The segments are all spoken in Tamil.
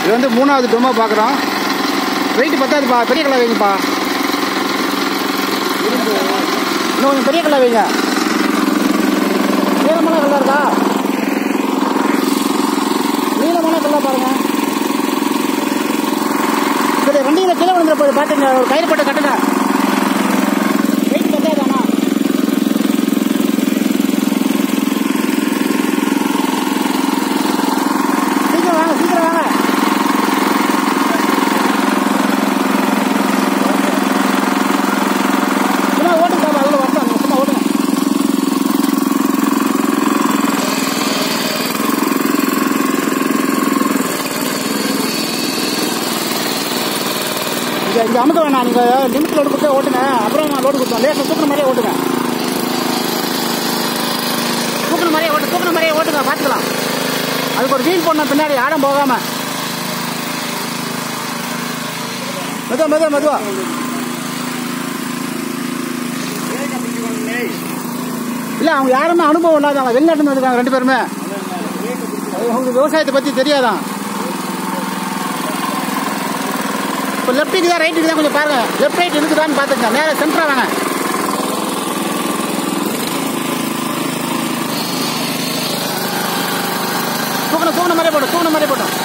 இது வந்து மூணாவது டொமா பார்க்குறோம் வெயிட் பத்தாதுப்பா பெரிய கலர் வைங்கப்பா இன்னும் கொஞ்சம் பெரிய கலர் வைங்க நீளமான கலர் இருக்கா நீளமான கலர் பாருங்க சரி வண்டியில் கீழே விழுந்துற போய் பார்த்துங்க ஒரு கயிறு போட்டு கட்டுங்க வெயிட் பத்தாதானா சீக்கிரம் வாங்க சீக்கிரம் வாங்க சும்மா ஓட்டுங்க பாப்பா அதில் வரலாம் சும்மா ஓட்டுங்க இங்கே இங்கே அமுக்க வேணாம் நீங்கள் லிமிட் லோடு கொடுத்தே ஓட்டுங்க அப்புறம் நான் லோடு கொடுத்தோம் லேசாக தூக்குற மாதிரியே ஓட்டுங்க தூக்குற மாதிரியே ஓட்டு தூக்குற மாதிரியே ஓட்டுங்க பார்த்துக்கலாம் அதுக்கு ஒரு வீல் போடணும் பின்னாடி ஆடம் போகாம மெதுவா மெதுவா மெதுவா இல்ல அவங்க யாருமே அனுபவம் இல்லாதவங்க வெளிநாட்டு வந்துருக்காங்க ரெண்டு பேருமே அவங்களுக்கு விவசாயத்தை பத்தி தெரியாதான் இப்போ லெஃப்ட் இருக்குதா ரைட் இருக்குதா கொஞ்சம் பாருங்க லெஃப்ட் ரைட் இருக்குதான்னு பார்த்துங்க நேரா சென்டரா வாங்க தூக்கணும் தூக்கணும் மாதிரியே போட்டோம் தூக்கணும் மாதிரியே போட்டோம்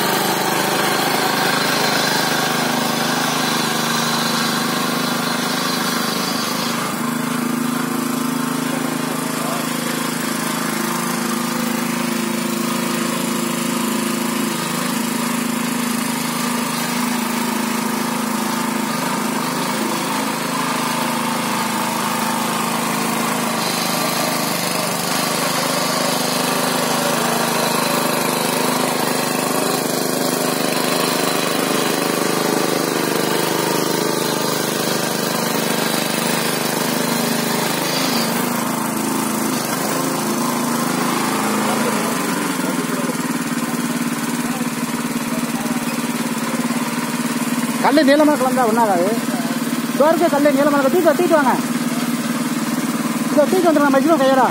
கல் நீளமாக கலந்தா ஒன்றாகாது இருக்க கல் நீளமாக தூக்கி தூக்கி வாங்க இதோ தூக்கி வந்துடுங்க மஜ்னு கையரா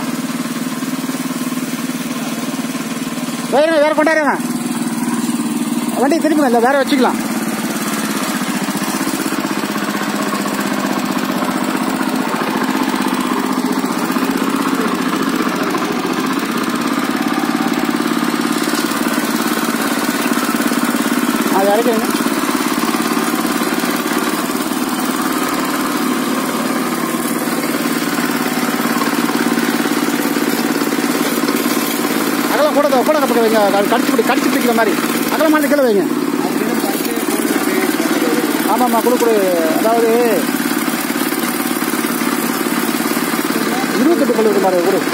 வேற வேற கொண்டாடுங்க வண்டி திருப்பி இல்லை வேற வச்சுக்கலாம் அது இறக்குறீங்க அகலம் கூட கூட கப்பக்க வைங்க அது கடிச்சு பிடி கடிச்சு பிடிக்கிற மாதிரி அகலம் மாதிரி கீழே வைங்க ஆமாம்மா கொடு கொடு அதாவது இருபத்தெட்டு பல்லு இருக்கு பாரு கொடு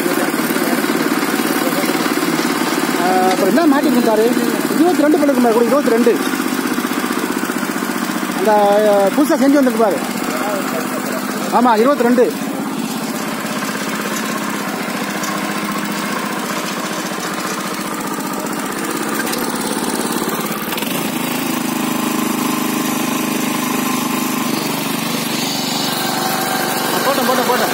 ஆ, அப்புறம் என்ன மாட்டிருக்கு பாரு இருபத்தி ரெண்டு பல்லு இருக்கு பாரு கொடு இருபத்தி ரெண்டு அந்த புதுசாக செஞ்சு வந்திருக்கு பாரு ஆமாம் இருபத்தி ரெண்டு போட்டோம் போட்டோம் போட்டோம்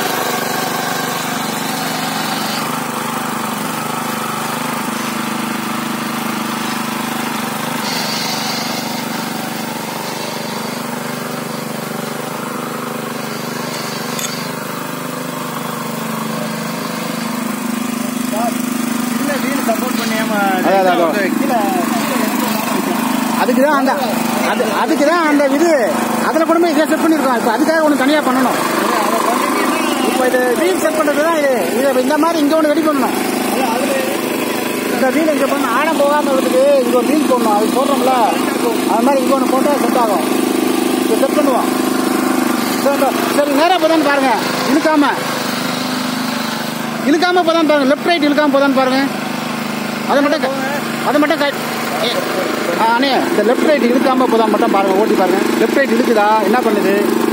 சப்போர்ட் பண்ணியாம அதான், அதான், அதான். கீழே அதுக்கு தான் அந்த அது அதுக்கு தான் அந்த இது அதில் கொண்டு போய் இதை செட் பண்ணியிருக்கோம் இப்போ அதுக்காக ஒன்று தனியாக பண்ணணும் இப்போ இது வீல் செட் பண்ணுறது தான் இது இதை இந்த மாதிரி இங்கே ஒன்று ரெடி பண்ணணும் இந்த வீல் இங்கே பண்ணணும் ஆழம் போகாமல் இருக்குது இங்கே ஒரு வீல் போடணும் அது போடுறோம்ல அது மாதிரி இங்கே ஒன்று போட்டால் செட் ஆகும் இதை செட் பண்ணுவோம் சரி, இந்த- சரி நேராக போதான்னு பாருங்க இழுக்காம இழுக்காம போதான்னு பாருங்க லெஃப்ட் ரைட் இழுக்காம போதான்னு பாருங்க அதை மட்டும் க- அதை மட்டும் கை ஏ, ஆ, அண்ணே இந்த லெஃப்ட் ரைட் இழுக்காம போதா மட்டும் பாருங்க ஓட்டி பாருங்க லெஃப்ட் ரைட் இழுக்குதா என்ன பண்ணுது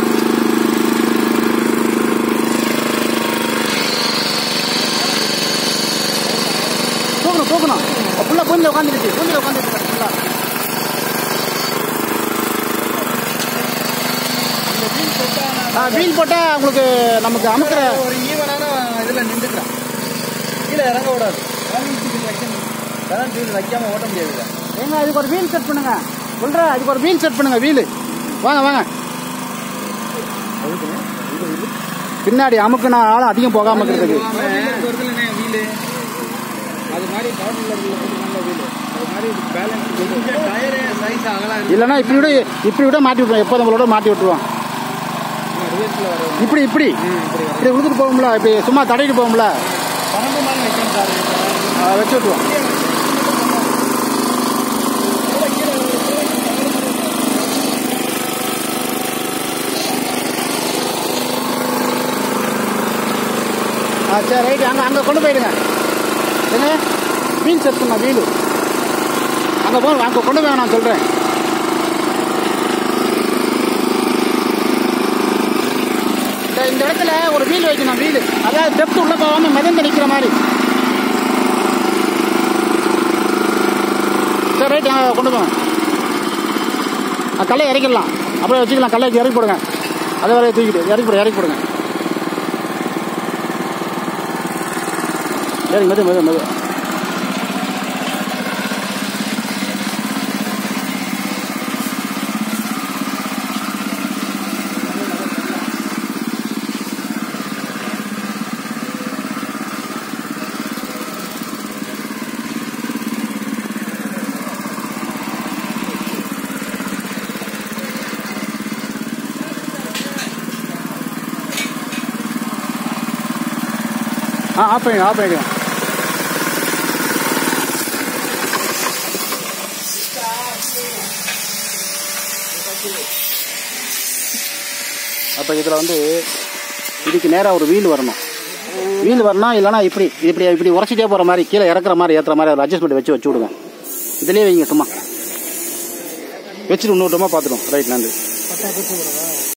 தூக்கணும் தூக்கணும் ஃபுல்லாக பூமியில் உட்காந்துருச்சு பூமியில் உட்காந்துருச்சு ஃபுல்லாக ஆ வீல் போட்டால் உங்களுக்கு நமக்கு அமுக்கிற ஒரு ஈவனான இதுல நின்றுக்கிறான் கீழே இறங்க விடாது பேலன்ஸ் வீல் வைக்காம ஓட்ட முடியாது ஏங்க அதுக்கு ஒரு வீல் செட் பண்ணுங்க சொல்கிறேன் அதுக்கு ஒரு வீல் செட் பண்ணுங்க வீல் வாங்க வாங்க பின்னாடி அமுக்குனா ஆளும் அதிகம் போகாம இருக்கிறதுக்கு வருதுலண்ணே வீலு அது மாதிரி பவர் டில்லரில் போட்டுருக்காங்க வீலு அது மாதிரி பேலன்ஸ் கொஞ்சம் டயரு சைஸ் அகலாம் இருக்கு இல்லைன்னா இப்படி விட இப்படி விட மாட்டி விட்டுருவோம் எப்போ நம்மளோட மாட்டி விட்டுருவோம் ரிவர்ஸில் வரும் இப்படி இப்படி ம் இப்படி வரும் இப்படி விழுந்துட்டு போகும்ல இப்படி சும்மா தடையிட்டு போகும்ல பன்னெண்டு மாதிரி வைக்கணும் சார் அதை வச்சு விட்டுருவோம் ஆ சரி ரைட்டு அங்கே அங்கே கொண்டு போயிடுங்க என்ன வீல் செட் பண்ண வீலு அங்கே போ அங்கே கொண்டு போய் நான் சொல்கிறேன் இந்த இடத்துல ஒரு வீல் வைக்கணும் வீல் அதாவது டெப்த் உள்ள போகாம மிதந்து நிற்கிற மாதிரி சரி ரைட் கொண்டு போங்க ஆ, கல்லை இறக்கிடலாம் அப்படியே வச்சுக்கலாம் கல்லை இறக்கி போடுங்க அதே வேலையை தூக்கிட்டு இறக்கி போடுங்க இறக்கி போடுங்க சரி மெது மெது மெது ஆ ஆஃப் பண்ணிடுங்க ஆஃப் பண்ணிடுங்க அப்போ இதில் வந்து இதுக்கு நேராக ஒரு வீல் வரணும் வீல் வரணும் இல்லைனா இப்படி இப்படி இப்படி உரைச்சிட்டே போகிற மாதிரி கீழே இறக்குற மாதிரி ஏற்றுற மாதிரி ஒரு அட்ஜஸ்ட்மெண்ட் வச்சு வச்சு விடுங்க இதுலேயே வைங்க சும்மா வச்சுட்டு இன்னொருட்டமாக பார்த்துடும் ரைட் நன்றி பத்தா பிடிச்சி விடுறதா